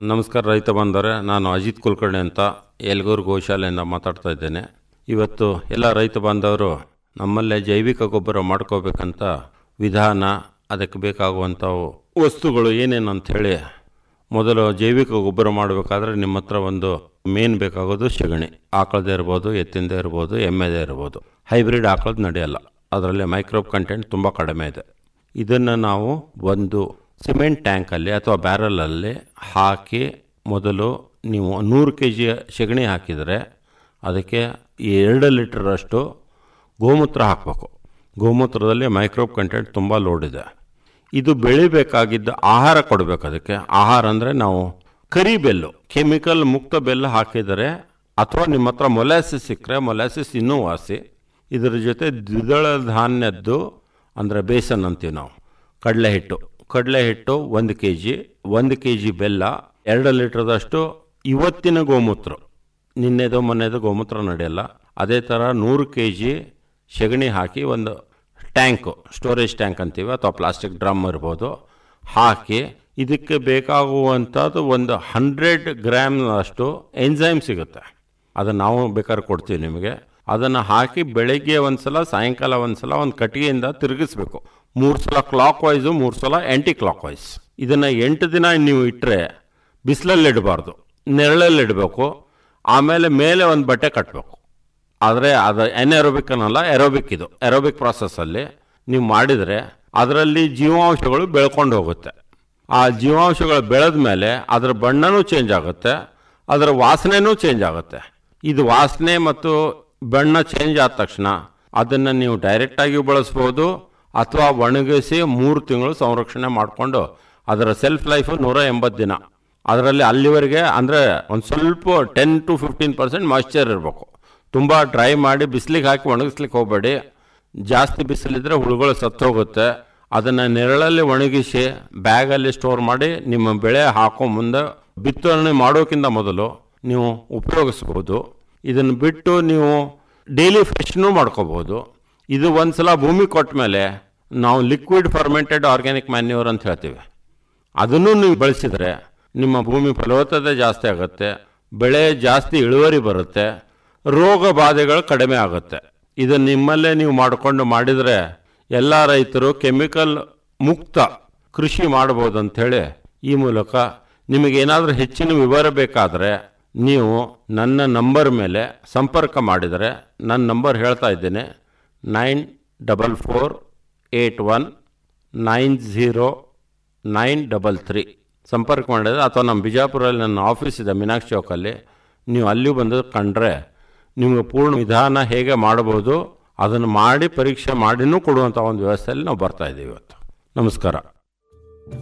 ನಮಸ್ಕಾರ ರೈತ ಬಂದರೆ ನಾನು ಅಜಿತ್ ಕುಲಕರ್ಣಿ ಅಂತ ಯಲಗೂರು ಗೋಶಾಲೆಯಿಂದ ಮಾತಾಡ್ತಾ ಇದ್ದೇನೆ ಇವತ್ತು ಎಲ್ಲ ರೈತ ಬಾಂಧವರು ನಮ್ಮಲ್ಲೇ ಜೈವಿಕ ಗೊಬ್ಬರ ಮಾಡ್ಕೋಬೇಕಂತ ವಿಧಾನ ಅದಕ್ಕೆ ಬೇಕಾಗುವಂಥ ವಸ್ತುಗಳು ಏನೇನು ಅಂಥೇಳಿ ಮೊದಲು ಜೈವಿಕ ಗೊಬ್ಬರ ಮಾಡಬೇಕಾದ್ರೆ ನಿಮ್ಮ ಹತ್ರ ಒಂದು ಮೇನ್ ಬೇಕಾಗೋದು ಸಗಣಿ ಆಕಳದೇ ಇರ್ಬೋದು ಎತ್ತಿಂದೇ ಇರ್ಬೋದು ಎಮ್ಮೆದೇ ಇರ್ಬೋದು ಹೈಬ್ರಿಡ್ ಆಕಳದ್ದು ನಡೆಯಲ್ಲ ಅದರಲ್ಲಿ ಮೈಕ್ರೋಬ್ ಕಂಟೆಂಟ್ ತುಂಬ ಕಡಿಮೆ ಇದೆ ಇದನ್ನು ನಾವು ಒಂದು ಸಿಮೆಂಟ್ ಟ್ಯಾಂಕಲ್ಲಿ ಅಥವಾ ಬ್ಯಾರಲಲ್ಲಿ ಹಾಕಿ ಮೊದಲು ನೀವು ನೂರು ಕೆ ಜಿ ಸಗಣಿ ಹಾಕಿದರೆ ಅದಕ್ಕೆ ಎರಡು ಲೀಟ್ರಷ್ಟು ಗೋಮೂತ್ರ ಹಾಕಬೇಕು ಗೋಮೂತ್ರದಲ್ಲಿ ಮೈಕ್ರೋಬ್ ಕಂಟೆಂಟ್ ತುಂಬ ಲೋಡ್ ಇದೆ ಇದು ಬೆಳಿಬೇಕಾಗಿದ್ದ ಆಹಾರ ಕೊಡಬೇಕು ಅದಕ್ಕೆ ಆಹಾರ ಅಂದರೆ ನಾವು ಕರಿ ಬೆಲ್ಲು ಕೆಮಿಕಲ್ ಮುಕ್ತ ಬೆಲ್ಲ ಹಾಕಿದರೆ ಅಥವಾ ನಿಮ್ಮ ಹತ್ರ ಮೊಲಾಸಿಸ್ ಸಿಕ್ಕರೆ ಮೊಲಾಸಿಸ್ ಇನ್ನೂ ವಾಸಿ ಇದರ ಜೊತೆ ದ್ವಿದಳ ಧಾನ್ಯದ್ದು ಅಂದರೆ ಬೇಸನ್ ಅಂತೀವಿ ನಾವು ಕಡಲೆ ಹಿಟ್ಟು ಕಡಲೆ ಹಿಟ್ಟು ಒಂದು ಕೆ ಜಿ ಒಂದು ಕೆ ಜಿ ಬೆಲ್ಲ ಎರಡು ಲೀಟ್ರದಷ್ಟು ಇವತ್ತಿನ ಗೋಮೂತ್ರ ನಿನ್ನೆದು ಮೊನ್ನೆದು ಗೋಮೂತ್ರ ನಡೆಯಲ್ಲ ಅದೇ ಥರ ನೂರು ಕೆ ಜಿ ಸಗಣಿ ಹಾಕಿ ಒಂದು ಟ್ಯಾಂಕು ಸ್ಟೋರೇಜ್ ಟ್ಯಾಂಕ್ ಅಂತೀವಿ ಅಥವಾ ಪ್ಲಾಸ್ಟಿಕ್ ಡ್ರಮ್ ಇರ್ಬೋದು ಹಾಕಿ ಇದಕ್ಕೆ ಬೇಕಾಗುವಂಥದ್ದು ಒಂದು ಹಂಡ್ರೆಡ್ ಗ್ರಾಮ್ನಷ್ಟು ಎನ್ಸೈಮ್ ಸಿಗುತ್ತೆ ಅದನ್ನು ನಾವು ಬೇಕಾದ್ರೆ ಕೊಡ್ತೀವಿ ನಿಮಗೆ ಅದನ್ನು ಹಾಕಿ ಬೆಳಗ್ಗೆ ಒಂದು ಸಲ ಸಾಯಂಕಾಲ ಒಂದು ಸಲ ಒಂದು ಕಟ್ಟಿಗೆಯಿಂದ ತಿರುಗಿಸ್ಬೇಕು ಮೂರು ಸಲ ಕ್ಲಾಕ್ ವೈಸು ಮೂರು ಸಲ ಆ್ಯಂಟಿ ಕ್ಲಾಕ್ ವೈಸ್ ಇದನ್ನು ಎಂಟು ದಿನ ನೀವು ಇಟ್ಟರೆ ಬಿಸಿಲಲ್ಲಿ ಇಡಬಾರ್ದು ನೆರಳಲ್ಲಿ ಇಡಬೇಕು ಆಮೇಲೆ ಮೇಲೆ ಒಂದು ಬಟ್ಟೆ ಕಟ್ಟಬೇಕು ಆದರೆ ಅದು ಎನ್ಎರೋಬಿಕ್ ಅನ್ನಲ್ಲ ಎರೋಬಿಕ್ ಇದು ಎರೋಬಿಕ್ ಪ್ರಾಸೆಸ್ಸಲ್ಲಿ ನೀವು ಮಾಡಿದರೆ ಅದರಲ್ಲಿ ಜೀವಾಂಶಗಳು ಬೆಳ್ಕೊಂಡು ಹೋಗುತ್ತೆ ಆ ಜೀವಾಂಶಗಳು ಬೆಳೆದ ಮೇಲೆ ಅದರ ಬಣ್ಣನೂ ಚೇಂಜ್ ಆಗುತ್ತೆ ಅದರ ವಾಸನೆನೂ ಚೇಂಜ್ ಆಗುತ್ತೆ ಇದು ವಾಸನೆ ಮತ್ತು ಬಣ್ಣ ಚೇಂಜ್ ಆದ ತಕ್ಷಣ ಅದನ್ನು ನೀವು ಡೈರೆಕ್ಟಾಗಿ ಬಳಸ್ಬೋದು ಅಥವಾ ಒಣಗಿಸಿ ಮೂರು ತಿಂಗಳು ಸಂರಕ್ಷಣೆ ಮಾಡಿಕೊಂಡು ಅದರ ಸೆಲ್ಫ್ ಲೈಫು ನೂರ ಎಂಬತ್ತು ದಿನ ಅದರಲ್ಲಿ ಅಲ್ಲಿವರೆಗೆ ಅಂದರೆ ಒಂದು ಸ್ವಲ್ಪ ten to fifteen percent moisture ಇರಬೇಕು ತುಂಬ ಡ್ರೈ ಮಾಡಿ ಬಿಸಿಲಿಗೆ ಹಾಕಿ ಒಣಗಿಸ್ಲಿಕ್ಕೆ ಹೋಗಬೇಡಿ ಜಾಸ್ತಿ ಬಿಸಿಲಿದ್ರೆ ಹುಳುಗಳು ಸತ್ತು ಹೋಗುತ್ತೆ ಅದನ್ನು ನೆರಳಲ್ಲಿ ಒಣಗಿಸಿ ಬ್ಯಾಗಲ್ಲಿ ಸ್ಟೋರ್ ಮಾಡಿ ನಿಮ್ಮ ಬೆಳೆ ಹಾಕೋ ಮುಂದೆ ಬಿತ್ತನೆ ಮಾಡೋಕ್ಕಿಂತ ಮೊದಲು ನೀವು ಉಪಯೋಗಿಸ್ಬೋದು ಇದನ್ನು ಬಿಟ್ಟು ನೀವು ಡೈಲಿ ಫ್ರೆಶ್ನೂ ಮಾಡ್ಕೋಬೋದು ಇದು ಒಂದು ಸಲ ಭೂಮಿ ಕೊಟ್ಟ ಮೇಲೆ ನಾವು ಲಿಕ್ವಿಡ್ ಫರ್ಮೆಂಟೆಡ್ ಆರ್ಗ್ಯಾನಿಕ್ ಮ್ಯಾನ್ಯೂರ್ ಅಂತ ಹೇಳ್ತೀವಿ ಅದನ್ನು ನೀವು ಬಳಸಿದರೆ ನಿಮ್ಮ ಭೂಮಿ ಫಲವತ್ತತೆ ಜಾಸ್ತಿ ಆಗುತ್ತೆ ಬೆಳೆ ಜಾಸ್ತಿ ಇಳುವರಿ ಬರುತ್ತೆ ರೋಗ ಬಾಧೆಗಳು ಕಡಿಮೆ ಆಗುತ್ತೆ ಇದು ನಿಮ್ಮಲ್ಲೇ ನೀವು ಮಾಡಿಕೊಂಡು ಮಾಡಿದರೆ ಎಲ್ಲ ರೈತರು ಕೆಮಿಕಲ್ ಮುಕ್ತ ಕೃಷಿ ಮಾಡ್ಬೋದು ಅಂಥೇಳಿ ಈ ಮೂಲಕ ನಿಮಗೇನಾದರೂ ಹೆಚ್ಚಿನ ವಿವರ ಬೇಕಾದರೆ ನೀವು ನನ್ನ ನಂಬರ್ ಮೇಲೆ ಸಂಪರ್ಕ ಮಾಡಿದರೆ ನನ್ನ ನಂಬರ್ ಹೇಳ್ತಾ ಇದ್ದೇನೆ nine double four eight one nine zero nine double three ಸಂಪರ್ಕ ಮಾಡಿದರೆ ಅಥವಾ ನಮ್ಮ ಬಿಜಾಪುರಲ್ಲಿ ನನ್ನ ಆಫೀಸ್ ಇದೆ ಮೀನಾಕ್ಷಿ ಚೌಕಲ್ಲಿ ನೀವು ಅಲ್ಲಿ ಬಂದು ಕಂಡ್ರೆ ನಿಮಗೆ ಪೂರ್ಣ ವಿಧಾನ ಹೇಗೆ ಮಾಡಬಹುದು ಅದನ್ನು ಮಾಡಿ ಪರೀಕ್ಷೆ ಮಾಡಿನೂ ಕೊಡುವಂಥ ಒಂದು ವ್ಯವಸ್ಥೆಯಲ್ಲಿ ನಾವು ಬರ್ತಾ ಇದ್ದೀವಿ ಇವತ್ತು ನಮಸ್ಕಾರ